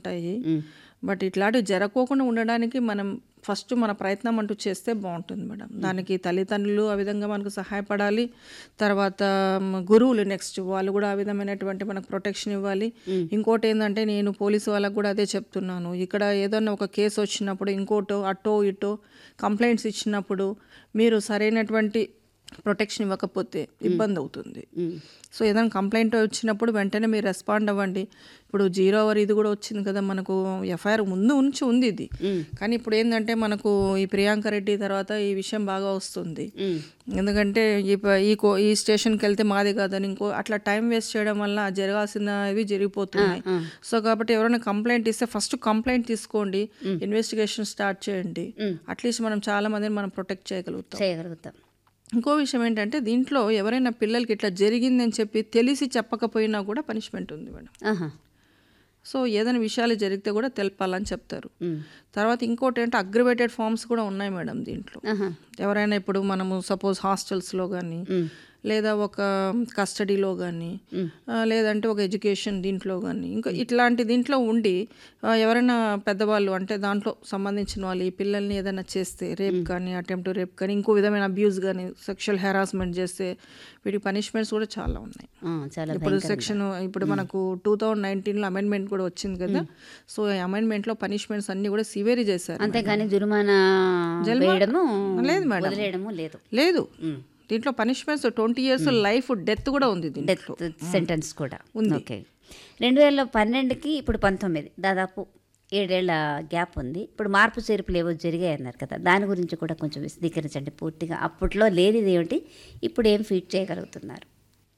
ఉంటాయి బట్ ఇట్లాంటివి జరగకోకుండా ఉండడానికి మనం ఫస్ట్ మన ప్రయత్నం అంటూ చేస్తే బాగుంటుంది మేడం దానికి తల్లిదండ్రులు ఆ విధంగా మనకు సహాయపడాలి తర్వాత మ్, గురువులు నెక్స్ట్ వాళ్ళు కూడా ఆ విధమైనటువంటి మనకు ప్రొటెక్షన్ ఇవ్వాలి ఇంకోటి ఏంటంటే నేను పోలీసు వాళ్ళకు కూడా అదే చెప్తున్నాను ఇక్కడ ఏదన్నా ఒక కేసు వచ్చినప్పుడు ఇంకోటో అటో ఇటో కంప్లైంట్స్ ఇచ్చినప్పుడు మీరు సరైనటువంటి ప్రొటెక్షన్ ఇవ్వకపోతే ఇబ్బంది అవుతుంది సో ఏదైనా కంప్లైంట్ వచ్చినప్పుడు వెంటనే మీరు రెస్పాండ్ అవ్వండి ఇప్పుడు జీరో అవర్ ఇది కూడా వచ్చింది కదా మనకు ఎఫ్ఐఆర్ ముందు ఉంచి ఉంది ఇది కానీ ఇప్పుడు ఏంటంటే మనకు ఈ ప్రియాంక రెడ్డి తర్వాత ఈ విషయం బాగా వస్తుంది ఎందుకంటే ఈ ప- ఈ కో ఈ స్టేషన్కి వెళ్తే మాది కాదని ఇంకో అట్లా టైం వేస్ట్ చేయడం వల్ల జరగాల్సినవి జరిగిపోతున్నాయి సో కాబట్టి ఎవరైనా కంప్లైంట్ ఇస్తే ఫస్ట్ కంప్లైంట్ తీసుకోండి ఇన్వెస్టిగేషన్ స్టార్ట్ చేయండి అట్లీస్ట్ మనం చాలా మందిని మనం ప్రొటెక్ట్ చేయగలుగుతాం చేయగలుగుతాం ఇంకో విషయం ఏంటంటే దీంట్లో ఎవరైనా పిల్లలకి ఇట్లా జరిగిందని చెప్పి తెలిసి చెప్పకపోయినా కూడా పనిష్మెంట్ ఉంది మేడం ఆహా సో ఏదైనా విషయాలు జరిగితే కూడా తెలపాలని చెప్తారు తర్వాత ఇంకోటి ఏంటంటే అగ్రివేటెడ్ ఫార్మ్స్ కూడా ఉన్నాయి మేడం దీంట్లో ఆహా ఎవరైనా ఇప్పుడు మనము సపోజ్ హాస్టల్స్లో కానీ లేదా ఒక కస్టడీలో కానీ లేదంటే ఒక ఎడ్యుకేషన్ దీంట్లో కానీ ఇంకా ఇట్లాంటి దీంట్లో ఉండి ఆ, ఎవరైనా పెద్దవాళ్ళు అంటే దాంట్లో సంబంధించిన వాళ్ళు ఈ పిల్లల్ని ఏదైనా చేస్తే రేప్ కానీ అటెంప్ట్ రేప్ కానీ ఇంకో విధమైన అబ్యూస్ కానీ సెక్షువల్ హెరాస్మెంట్ చేస్తే వీటి పనిష్మెంట్స్ కూడా చాలా ఉన్నాయి ఆ, చాలా ఇప్పుడు సెక్షన్ ఇప్పుడు మనకు టూ థౌజండ్ నైన్టీన్లో అమెండ్మెంట్ కూడా వచ్చింది కదా సో ఈ అమెండ్మెంట్లో పనిష్మెంట్స్ అన్ని కూడా సివేరీ చేశారు అంతేగాని జుర్మానా వేయడము వదిలేయడము లేదు లేదు దీంట్లో punishments twenty years life death కూడా ఉంది దీంట్లో డెత్ సెంటెన్స్ కూడా ఓకే రెండు వేల పన్నెండుకి ఇప్పుడు పంతొమ్మిది దాదాపు ఏడేళ్ల గ్యాప్ ఉంది ఇప్పుడు మార్పు చేర్పులు ఏవో జరిగాయి అన్నారు కదా దాని గురించి కూడా కొంచెం విశదీకరించండి పూర్తిగా అప్పట్లో లేనిది ఏమిటి ఇప్పుడు ఏం ఫీట్ చేయగలుగుతున్నారు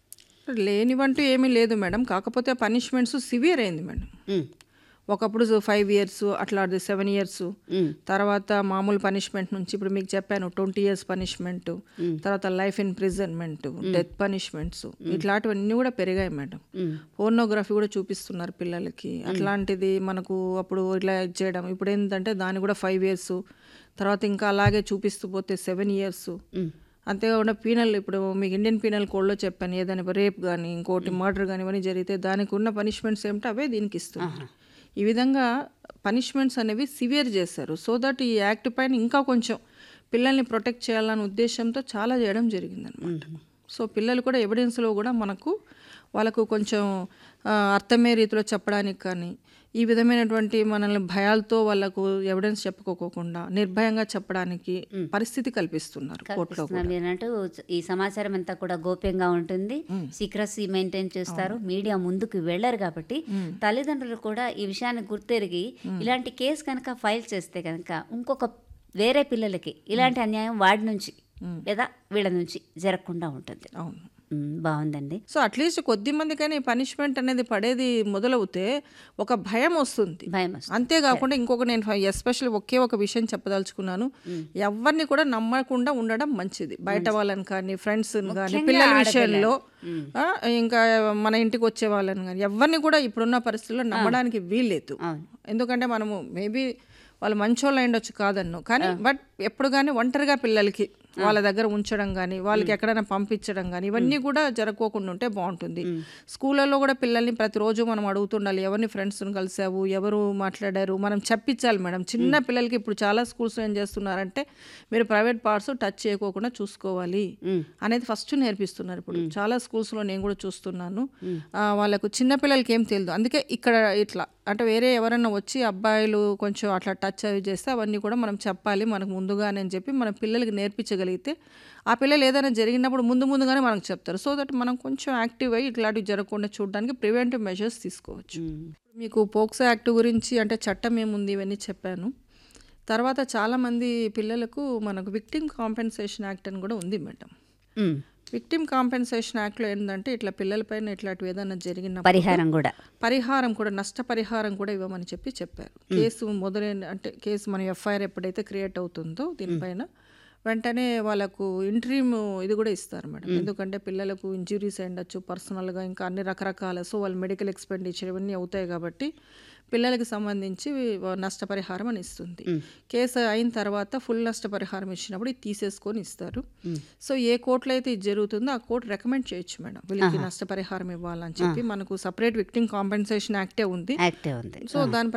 లేనివంటూ ఏమీ లేదు మేడం కాకపోతే పనిష్మెంట్స్ సివియర్ అయింది మేడం ఉమ్, ఒకప్పుడు ఫైవ్ ఇయర్స్ అట్లా సెవెన్ ఇయర్స్ ఉమ్, తర్వాత మామూలు పనిష్మెంట్ నుంచి ఇప్పుడు మీకు చెప్పాను ట్వంటీ ఇయర్స్ పనిష్మెంట్ తర్వాత లైఫ్ ఇంప్రిజన్మెంట్ డెత్ పనిష్మెంట్స్ ఇట్లాంటివన్నీ కూడా పెరిగాయి మేడం ఉమ్, పోర్నోగ్రఫీ కూడా చూపిస్తున్నారు పిల్లలకి అట్లాంటిది మనకు అప్పుడు ఇట్లా చేయడం ఇప్పుడు ఏంటంటే దాని కూడా ఫైవ్ ఇయర్స్ తర్వాత ఇంకా అలాగే చూపిస్తూ పోతే సెవెన్ ఇయర్స్ ఉమ్, అంతేకాకుండా పీనల్ ఇప్పుడు మీకు ఇండియన్ పీనల్ కోడ్లో చెప్పాను ఏదైనా రేప్ కానీ ఇంకోటి మర్డర్ కానీ ఇవన్నీ జరిగితే దానికి ఉన్న పనిష్మెంట్స్ ఏమిటో అవే దీనికి ఇస్తున్నారు ఈ విధంగా పనిష్మెంట్స్ అనేవి సివియర్ చేశారు సో దట్ ఈ యాక్ట్ పైన ఇంకా కొంచెం పిల్లల్ని ప్రొటెక్ట్ చేయాలనే ఉద్దేశంతో చాలా చేయడం జరిగిందనమాట సో పిల్లలు కూడా ఎవిడెన్స్లో కూడా మనకు వాళ్ళకు కొంచెం ఆ, అర్థమయ్యే రీతిలో చెప్పడానికి కానీ ఈ విధమైనటువంటి మనల్ని భయాలతో వాళ్ళకు ఎవిడెన్స్ చెప్పుకోకుండా నిర్భయంగా చెప్పడానికి పరిస్థితి కల్పిస్తున్నారు కోర్టులో కల్పిస్తున్నారు. మీరు అన్నట్టు ఈ సమాచారం అంతా కూడా గోప్యంగా ఉంటుంది సీక్రసీ మెయింటైన్ చేస్తారు మీడియా ముందుకు వెళ్ళరు కాబట్టి తల్లిదండ్రులు కూడా ఈ విషయాన్ని గుర్తెరిగి ఇలాంటి కేసు కనుక ఫైల్ చేస్తే కనుక ఇంకొక వేరే పిల్లలకి ఇలాంటి అన్యాయం వాడి నుంచి లేదా వీళ్ళ నుంచి జరగకుండా ఉంటుంది అవును ఉమ్, బాగుందండి సో అట్లీస్ట్ కొద్ది మందికైనా ఈ పనిష్మెంట్ అనేది పడేది మొదలవుతే ఒక భయం వస్తుంది భయం వస్తుంది. అంతేకాకుండా ఇంకొక నేను ఎస్పెషల్ ఒకే ఒక విషయం చెప్పదలుచుకున్నాను ఎవరిని కూడా నమ్మకుండా ఉండడం మంచిది బయట వాళ్ళని కానీ ఫ్రెండ్స్ కానీ పిల్లల విషయంలో ఆ, ఇంకా మన ఇంటికి వచ్చే వాళ్ళని కానీ ఎవరిని కూడా ఇప్పుడున్న పరిస్థితుల్లో నమ్మడానికి వీల్లేదు అవును. ఎందుకంటే మనము మేబీ వాళ్ళు మంచోళ్ళు అయిండొచ్చు కాదన్ను కానీ బట్ ఎప్పుడు కానీ ఒంటరిగా పిల్లలకి వాళ్ళ దగ్గర ఉంచడం కానీ వాళ్ళకి ఎక్కడైనా పంపించడం కానీ ఇవన్నీ కూడా జరగకోకుండా ఉంటే బాగుంటుంది స్కూళ్ళల్లో కూడా పిల్లల్ని ప్రతిరోజు మనం అడుగుతుండాలి ఎవరిని ఫ్రెండ్స్ని కలిసావు ఎవరు మాట్లాడారు మనం చెప్పించాలి మేడం చిన్న పిల్లలకి ఇప్పుడు చాలా స్కూల్స్ ఏం చేస్తున్నారంటే మీరు ప్రైవేట్ పార్ట్స్ టచ్ చేయకోకుండా చూసుకోవాలి అనేది ఫస్ట్ నేర్పిస్తున్నారు ఇప్పుడు చాలా స్కూల్స్లో నేను కూడా చూస్తున్నాను ఆ, వాళ్ళకు చిన్న పిల్లలకి ఏం తెలియదు అందుకే ఇక్కడ ఇట్లా అంటే వేరే ఎవరైనా వచ్చి అబ్బాయిలు కొంచెం అట్లా టచ్ అవి చేస్తే అవన్నీ కూడా మనం చెప్పాలి మనకు ముందుగానే అని చెప్పి మన పిల్లలకి నేర్పించగలిగితే ఆ పిల్లలు ఏదైనా జరిగినప్పుడు ముందు ముందుగానే మనకు చెప్తారు సో దట్ మనం కొంచెం యాక్టివ్ అయ్యి ఇట్లాంటివి జరగకుండా చూడడానికి ప్రివెంటివ్ మెజర్స్ తీసుకోవచ్చు మీకు పోక్సో యాక్ట్ గురించి అంటే చట్టం ఏముంది ఇవన్నీ చెప్పాను తర్వాత చాలామంది పిల్లలకు మనకు విక్టిమ్ కాంపెన్సేషన్ యాక్ట్ అని కూడా ఉంది మేడం ఉమ్, విక్టిమ్ కాంపెన్సేషన్ యాక్ట్లో ఏంటంటే ఇట్లా పిల్లలపైన ఇట్లాంటివి ఏదైనా జరిగిన పరిహారం కూడా పరిహారం కూడా నష్టపరిహారం కూడా ఇవ్వమని చెప్పి చెప్పారు కేసు మొదలైన అంటే కేసు మన ఎఫ్ఐఆర్ ఎప్పుడైతే క్రియేట్ అవుతుందో దీనిపైన వెంటనే వాళ్ళకు ఇంట్రీమ్ ఇది కూడా ఇస్తారు మేడం ఎందుకంటే పిల్లలకు ఇంజురీస్ అయ్యొచ్చు పర్సనల్గా ఇంకా అన్ని రకరకాల సో వాళ్ళు మెడికల్ ఎక్స్పెండిచర్ ఇవన్నీ అవుతాయి కాబట్టి పిల్లలకి సంబంధించి నష్టపరిహారం అని ఇస్తుంది కేసు అయిన తర్వాత ఫుల్ నష్టపరిహారం ఇచ్చినప్పుడు ఇది తీసేసుకొని ఇస్తారు సో ఏ కోర్టులో అయితే ఇది జరుగుతుందో ఆ కోర్టు రికమెండ్ చేయొచ్చు మేడం వీళ్ళకి నష్టపరిహారం ఇవ్వాలని చెప్పి మనకు సపరేట్ విక్టిమ్ కాంపెన్సేషన్ యాక్టే ఉంది యాక్టివ్ ఉంది సో దాని